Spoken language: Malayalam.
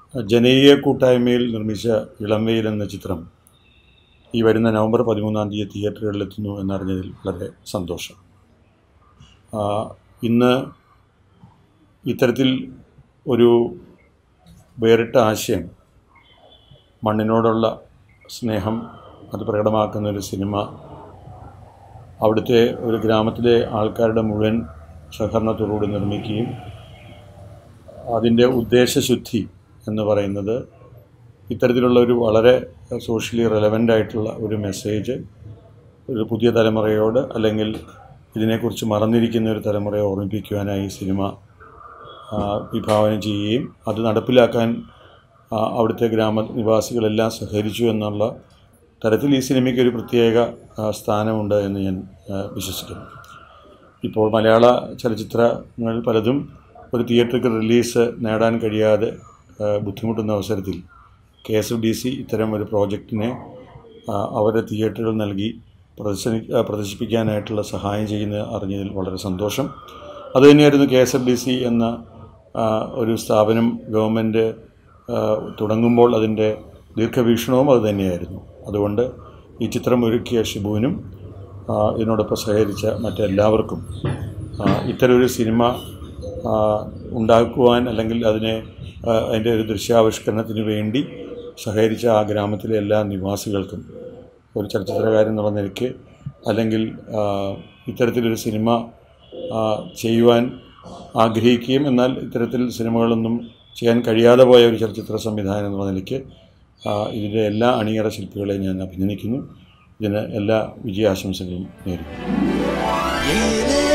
ജനകീയ കൂട്ടായ്മയിൽ നിർമ്മിച്ച ഇളംവെയിൽ എന്ന ചിത്രം ഈ വരുന്ന നവംബർ പതിമൂന്നാം തീയതി തിയേറ്ററുകളിലെത്തുന്നു എന്നറിഞ്ഞതിൽ വളരെ സന്തോഷം ആ, ഇന്ന് ഇത്തരത്തിൽ ഒരു വേറിട്ട ആശയം മണ്ണിനോടുള്ള സ്നേഹം അത് പ്രകടമാക്കുന്ന ഒരു സിനിമ അവിടുത്തെ ഒരു ഗ്രാമത്തിലെ ആൾക്കാരുടെ മുഴുവൻ സഹകരണത്തോടുകൂടി നിർമ്മിക്കുകയും അതിൻ്റെ ഉദ്ദേശശുദ്ധി എന്ന് പറയുന്നത് ഇത്തരത്തിലുള്ള ഒരു വളരെ സോഷ്യലി റെലവൻ്റ് ആയിട്ടുള്ള ഒരു മെസ്സേജ് ഒരു പുതിയ തലമുറയോട് അല്ലെങ്കിൽ ഇതിനെക്കുറിച്ച് മറന്നിരിക്കുന്ന ഒരു തലമുറയെ ഓർമ്മിപ്പിക്കുവാനായി ഈ സിനിമ ആ, വിഭാവനം ചെയ്യുകയും അത് നടപ്പിലാക്കാൻ ആ, അവിടുത്തെ ഗ്രാമനിവാസികളെല്ലാം സഹകരിച്ചു എന്നുള്ള തരത്തിൽ ഈ സിനിമയ്ക്ക് ഒരു പ്രത്യേക ആ, സ്ഥാനമുണ്ട് എന്ന് ഞാൻ ആ, വിശ്വസിക്കുന്നു ഇപ്പോൾ മലയാള ചലച്ചിത്രങ്ങൾ പലതും ഒരു തിയേറ്ററിക്കൽ റിലീസ് നേടാൻ കഴിയാതെ ആ, ബുദ്ധിമുട്ടുന്ന അവസരത്തിൽ K S F D C ഇത്തരം ഒരു പ്രോജക്റ്റിനെ ആ, അവരുടെ തിയേറ്ററുകൾ നൽകി പ്രദർശനി ആ, പ്രദർശിപ്പിക്കാനായിട്ടുള്ള സഹായം ചെയ്യുന്ന അറിഞ്ഞതിൽ വളരെ സന്തോഷം അതുതന്നെയായിരുന്നു K S F D C എന്ന ആ, ഒരു സ്ഥാപനം ഗവൺമെൻറ് ആ, തുടങ്ങുമ്പോൾ അതിൻ്റെ ദീർഘവീക്ഷണവും അതുതന്നെയായിരുന്നു അതുകൊണ്ട് ഈ ചിത്രം ഒരുക്കിയ ഷിബുവിനും ആ, ഇതിനോടൊപ്പം സഹകരിച്ച മറ്റെല്ലാവർക്കും ആ, ഇത്തരമൊരു സിനിമ ആ, ഉണ്ടാക്കുവാൻ അല്ലെങ്കിൽ അതിനെ ആ, അതിൻ്റെ ഒരു ദൃശ്യാവിഷ്കരണത്തിന് വേണ്ടി സഹകരിച്ച ആ ഗ്രാമത്തിലെ എല്ലാ നിവാസികൾക്കും ഒരു ചലച്ചിത്രകാരൻ എന്നുള്ള നിലയ്ക്ക് അല്ലെങ്കിൽ ആ, ഇത്തരത്തിലൊരു സിനിമ ആ, ചെയ്യുവാൻ ആഗ്രഹിക്കുകയും എന്നാൽ ഇത്തരത്തിൽ സിനിമകളൊന്നും ചെയ്യാൻ കഴിയാതെ പോയ ഒരു ചലച്ചിത്ര സംവിധാനം എന്നുള്ള നിലയ്ക്ക് ആ, ഇതിൻ്റെ എല്ലാ അണിയറ ശില്പികളെയും ഞാൻ അഭിനന്ദിക്കുന്നു ഇതിന് എല്ലാ വിജയാശംസകളും നേരുന്നു ഏറെ